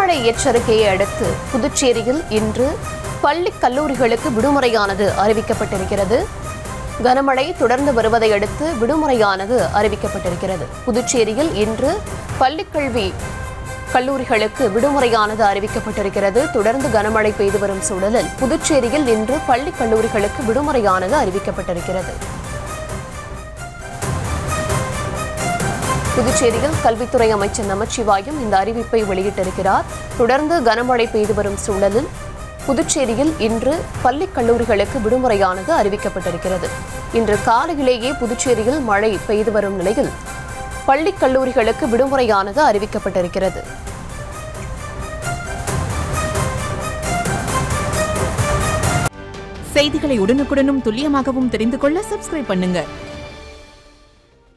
கனமழை எச்சரிக்கையை அடுத்து புதுச்சேரியில் இன்று பள்ளி கல்லூரிகளுக்கு விடுமுறையானது அறிவிக்கப்பட்டிருக்கிறது கனமழை தொடர்ந்து வருவதை அடுத்து விடுமுறையானது அறிவிக்கப்பட்டிருக்கிறது புதுச்சேரியில் இன்று பள்ளிக்கல்வி கல்லூரிகளுக்கு விடுமுறையானது அறிவிக்கப்பட்டிருக்கிறது தொடர்ந்து கனமழை பெய்து வரும் சூழலில் புதுச்சேரியில் இன்று பள்ளி கல்லூரிகளுக்கு விடுமுறையானது அறிவிக்கப்பட்டிருக்கிறது புதுச்சேரியில் கல்வித்துறை அமைச்சர் நமச்சிவாயம் இந்த அறிவிப்பை வெளியிட்டிருக்கிறார் தொடர்ந்து கனமழை பெய்து வரும் சூழலில் புதுச்சேரியில் இன்று பள்ளி கல்லூரிகளுக்கு விடுமுறையானது அறிவிக்கப்பட்டிருக்கிறது இன்று காலையிலேயே புதுச்சேரியில் மழை பெய்து வரும் நிலையில் பள்ளி கல்லூரிகளுக்கு விடுமுறையானது அறிவிக்கப்பட்டிருக்கிறது செய்திகளை உடனுக்குடனும் துல்லியமாகவும் தெரிந்து கொள்ள சப்ஸ்கிரைப் பண்ணுங்க